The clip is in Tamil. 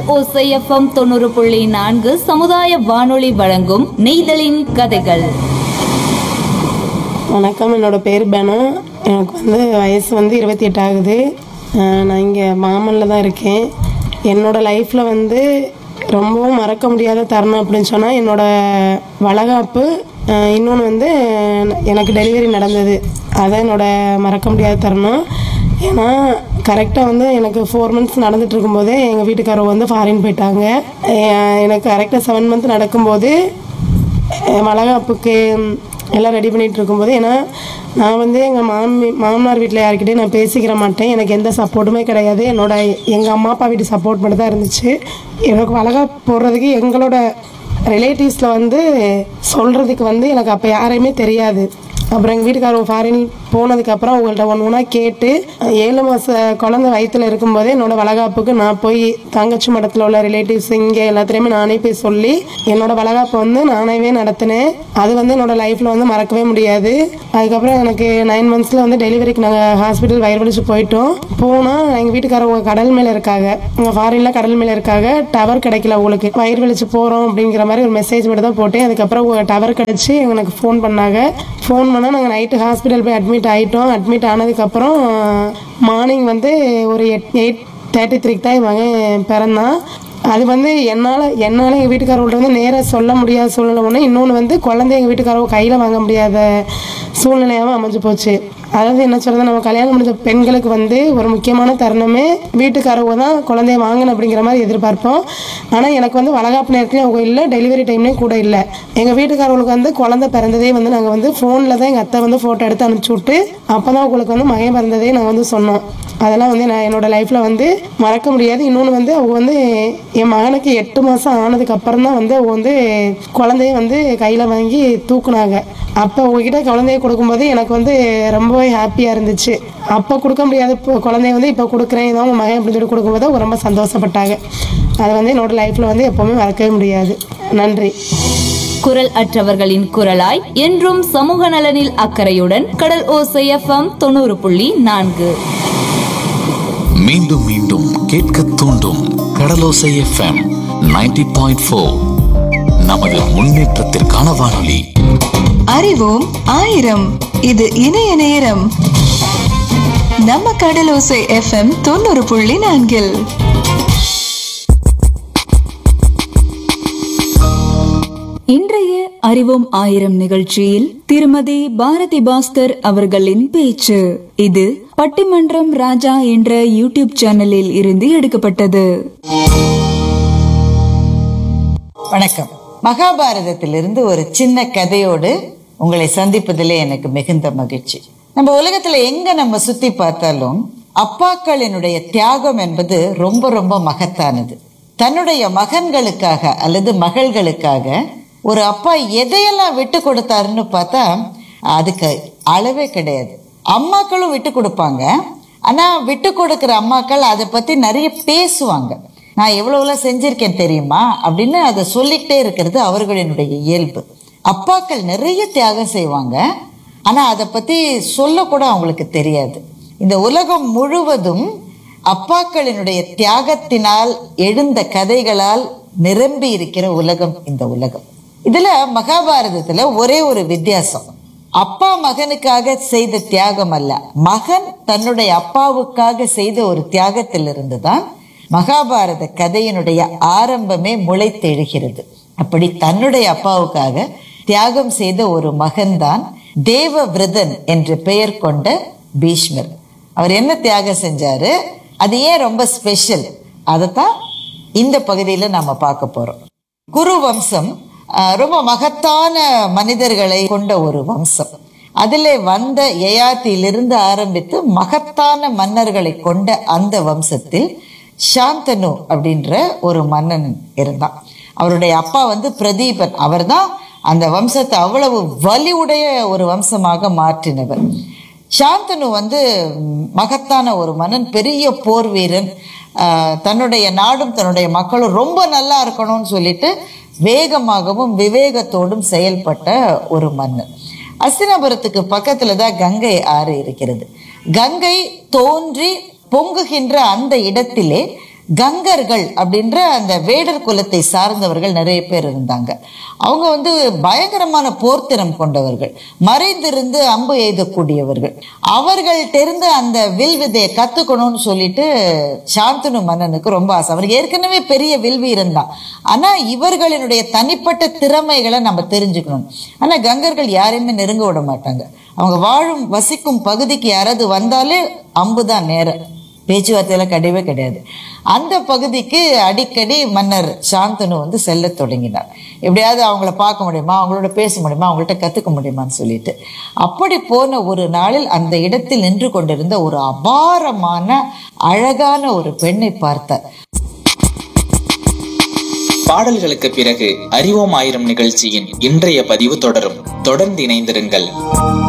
ஓசைஎஃப்எம் தொண்ணூறு புள்ளி நான்கு சமுதாய வானொலி வழங்கும் நெய்தலின் கதைகள் வணக்கம் என்னோட பேர் பெனு எனக்கு வந்து வயசு வந்து இருபத்தி எட்டு ஆகுது அஹ் நான் இங்கே மாமல்ல தான் இருக்கேன் என்னோட லைஃப்பில் வந்து ரொம்பவும் மறக்க முடியாத தருணம் அப்படின்னு சொன்னால் என்னோட வளகாப்பு இன்னொன்று வந்து எனக்கு டெலிவரி நடந்தது அதான் என்னோட மறக்க முடியாத தருணம் ஏன்னா கரெக்டாக வந்து எனக்கு ஃபோர் மந்த்ஸ் நடந்துட்டு இருக்கும்போதே எங்கள் வீட்டுக்காரவங்க வந்து ஃபாரின் போயிட்டாங்க அஹ் எனக்கு கரெக்டாக செவன் மந்த் நடக்கும்போது அஹ் வளகாப்புக்கு எல்லாம் ரெடி பண்ணிட்டு இருக்கும்போது ஏன்னா நான் வந்து எங்கள் மாமி மாமனார் வீட்டில் யார்கிட்டயும் நான் பேசிக்கிற மாட்டேன் எனக்கு எந்த சப்போர்ட்டுமே கிடையாது என்னோட எங்கள் அம்மா அப்பா வீட்டு சப்போர்ட் மட்டும் தான் இருந்துச்சு எனக்கு வளகாப்பு போடுறதுக்கு எங்களோட ரிலேட்டிவ்ஸில் வந்து சொல்கிறதுக்கு வந்து எனக்கு அப்போ யாரையுமே தெரியாது அப்புறம் எங்கள் வீட்டுக்காரங்க ஃபாரின் போனதுக்கப்புறம் அவங்கள்ட்ட ஒன்று ஒன்றா கேட்டு ஏழு மாத குழந்தை வயித்துல இருக்கும்போதே என்னோட வளகாப்புக்கு நான் போய் தங்கச்சி மடத்தில் உள்ள ரிலேட்டிவ்ஸ் இங்கே எல்லாத்துலேயுமே நானே போய் சொல்லி என்னோட வளகாப்பு வந்து நானேவே நடத்தினேன் அது வந்து என்னோட லைஃப்பில் வந்து மறக்கவே முடியாது அதுக்கப்புறம் எனக்கு நைன் மந்த்ஸில் வந்து டெலிவரிக்கு நாங்கள் ஹாஸ்பிட்டல் வயிறு வலிச்சு போயிட்டோம் போனால் எங்கள் வீட்டுக்காரவங்க கடல் மேலே இருக்காங்க இங்கே ஃபாரினில் கடல் மேலே இருக்காங்க டவர் கிடைக்கல உங்களுக்கு வயிறு வலிச்சு போகிறோம் அப்படிங்கிற மாதிரி ஒரு மெசேஜ் மட்டும் தான் போட்டேன் அதுக்கப்புறம் டவர் கிடச்சி எனக்கு ஃபோன் பண்ணாங்க ஃபோன் பண்ணால் நாங்கள் நைட்டு ஹாஸ்பிட்டல் போய் அட்மிட் ஆகிட்டோம் அட்மிட் ஆனதுக்கப்புறம் மார்னிங் வந்து ஒரு எட் எயிட் தேர்ட்டி த்ரீக்கு தான் என் மகன் பிறந்தான் அது வந்து என்னால் என்னால் எங்கள் வீட்டுக்காரவங்கள்ட்ட வந்து நேராக சொல்ல முடியாத சூழ்நிலை ஒன்று இன்னொன்று வந்து குழந்தை எங்கள் வீட்டுக்காரவங்க கையில் வாங்க முடியாத சூழ்நிலையாகவும் அமைஞ்சு போச்சு அதாவது என்ன சொல்கிறது நம்ம கல்யாணம் முடிஞ்ச பெண்களுக்கு வந்து ஒரு முக்கியமான தருணமே வீட்டுக்காரவங்க தான் குழந்தைய வாங்கணும் அப்படிங்கிற மாதிரி எதிர்பார்ப்போம் ஆனால் எனக்கு வந்து வளகாப்பு நேரத்துலையும் அவங்க இல்லை டெலிவரி டைம்லேயும் கூட இல்லை எங்கள் வீட்டுக்காரவங்களுக்கு வந்து குழந்தை பிறந்ததே வந்து நாங்கள் வந்து ஃபோனில் தான் எங்கள் அத்தை வந்து ஃபோட்டோ எடுத்து அனுப்பிச்சி விட்டு அப்போ தான் உங்களுக்கு வந்து மகன் பிறந்ததே நாங்கள் வந்து சொன்னோம் அதெல்லாம் வந்து நான் என்னோட லைஃப்பில் வந்து மறக்க முடியாது இன்னொன்று வந்து அவங்க வந்து என் மகனுக்கு எட்டு மாதம் ஆனதுக்கு அப்புறம் தான் வந்து அவங்க வந்து குழந்தைய வந்து கையில் வாங்கி தூக்குனாங்க அப்போ உங்ககிட்ட குழந்தைய கொடுக்கும்போது எனக்கு வந்து ரொம்பவே ஹாப்பியாக இருந்துச்சு அப்போ கொடுக்க முடியாத இப்போ குழந்தைய வந்து இப்போ கொடுக்குறேன் இதான் உங்கள் மகன் அப்படின்னு சொல்லி கொடுக்கும்போது அவங்க ரொம்ப சந்தோஷப்பட்டாங்க அது வந்து என்னோட லைஃப்பில் வந்து எப்போவுமே மறக்கவே முடியாது நன்றி குரல் அற்றவர்களின் குரலாய் என்றும் சமூக நலனில் அக்கறையுடன் கடல் ஓசை எஃப்எம் தொண்ணூறு புள்ளி நான்கு மீண்டும் மீண்டும் கேட்க தூண்டும் கடலோசை எஃப்எம் 90.4 பாயிண்ட் ஃபோர் நமது முன்னேற்றத்திற்கான வானொலி அறிவோம் ஆயிரம் இது இணைய நேரம் நம்ம கடலோசை எஃப்எம் தொண்ணூறு புள்ளி நான்கில் இன்றைய அறிவோம் ஆயிரம் நிகழ்ச்சியில் திருமதி பாரதி பாஸ்கர் அவர்களின் பேச்சு இது பட்டிமன்றம் ராஜா என்ற யூடியூப் சேனலில் இருந்து எடுக்கப்பட்டது வணக்கம் மகாபாரதத்திலிருந்து ஒரு சின்ன கதையோடு உங்களை சந்திப்பதிலே எனக்கு மிகுந்த மகிழ்ச்சி நம்ம உலகத்துல எங்க நம்ம சுத்தி பார்த்தாலும் அப்பாக்களினுடைய தியாகம் என்பது ரொம்ப ரொம்ப மகத்தானது தன்னுடைய மகன்களுக்காக அல்லது மகள்களுக்காக ஒரு அப்பா எதையெல்லாம் விட்டு கொடுத்தாருன்னு பார்த்தா அதுக்கு அளவே கிடையாது அம்மாக்களும் விட்டு கொடுப்பாங்க ஆனா விட்டு கொடுக்கிற அம்மாக்கள் அதை பத்தி நிறைய பேசுவாங்க நான் எவ்வளவுலாம் செஞ்சிருக்கேன் தெரியுமா அப்படின்னு அதை சொல்லிக்கிட்டே இருக்கிறது அவர்களினுடைய இயல்பு அப்பாக்கள் நிறைய தியாகம் செய்வாங்க ஆனா அதை பத்தி சொல்லக்கூட அவங்களுக்கு தெரியாது இந்த உலகம் முழுவதும் அப்பாக்களினுடைய தியாகத்தினால் எழுந்த கதைகளால் நிரம்பி இருக்கிற உலகம் இந்த உலகம் இதுல மகாபாரதத்துல ஒரே ஒரு வித்தியாசம் அப்பா மகனுக்காக செய்த தியாகம் அல்ல மகன் தன்னுடைய அப்பாவுக்காக செய்த ஒரு தியாகத்திலிருந்து தான் மகாபாரத கதையினுடைய ஆரம்பமே முளைத்தெழுகிறது அப்படி தன்னுடைய அப்பாவுக்காக தியாகம் செய்த ஒரு மகன்தான் தேவவிரதன் என்று பெயர் கொண்ட பீஷ்மர் அவர் என்ன தியாகம் செஞ்சாரு அது ஏன் ரொம்ப ஸ்பெஷல் அதைத்தான் இந்த பகுதியில் நாம பார்க்க போறோம் குரு வம்சம் ஆஹ், ரொம்ப மகத்தான மனிதர்களை கொண்ட ஒரு வம்சம் அதிலே வந்த யயாத்தியிலிருந்து ஆரம்பித்து மகத்தான மன்னர்களை கொண்ட அந்த வம்சத்தில் சாந்தனு அப்படின்ற ஒரு மன்னன் இருந்தான் அவருடைய அப்பா வந்து பிரதீபன் அவர்தான் அந்த வம்சத்தை அவ்வளவு வலிவுடைய ஒரு வம்சமாக மாற்றினவர் சாந்தனு வந்து ம், மகத்தான ஒரு மன்னன் பெரிய போர் வீரன் ஆஹ், தன்னுடைய நாடும் தன்னுடைய மக்களும் ரொம்ப நல்லா இருக்கணும்னு சொல்லிட்டு வேகமாகவும் விவேகத்தோடும் செயல்பட்ட ஒரு மன்னன் அஸ்தினாபுரத்துக்கு பக்கத்துல தான் கங்கை ஆறு இருக்கிறது கங்கை தோன்றி பொங்குகின்ற அந்த இடத்திலே கங்கர்கள் அப்படின்ற அந்த வேடர் குலத்தை சார்ந்தவர்கள் நிறைய பேர் இருந்தாங்க அவங்க வந்து பயங்கரமான போர்த்திறம் கொண்டவர்கள் மறைந்திருந்து அம்பு எய்தக்கூடியவர்கள் அவர்கள்ட்ட இருந்து அந்த வில் விதையை கத்துக்கணும்னு சொல்லிட்டு சாந்தனு மன்னனுக்கு ரொம்ப ஆசை அவர் ஏற்கனவே பெரிய வில் வீரன் தான் ஆனா இவர்களினுடைய தனிப்பட்ட திறமைகளை நம்ம தெரிஞ்சுக்கணும் ஆனா கங்கர்கள் யாரையுமே நெருங்க விட மாட்டாங்க அவங்க வாழும் வசிக்கும் பகுதிக்கு யாராவது வந்தாலே அம்புதான் நேரம் பேச்சுவார்த்தையெல்லாம் கிடையவே கிடையாது அந்த பகுதிக்கு அடிக்கடி மன்னர் சாந்தனு வந்து செல்ல தொடங்கினார் எப்படியாவது அவங்கள பார்க்க முடியுமா அவங்களோட பேச முடியுமா அவங்கள்ட்ட கற்றுக்க முடியுமான்னு சொல்லிட்டு அப்படி போன ஒரு நாளில் அந்த இடத்தில் நின்று கொண்டிருந்த ஒரு அபாரமான அழகான ஒரு பெண்ணை பார்த்தார் பாடல்களுக்கு பிறகு அறிவோம் ஆயிரம் நிகழ்ச்சியின் இன்றைய பதிவு தொடரும் தொடர்ந்து இணைந்திருங்கள்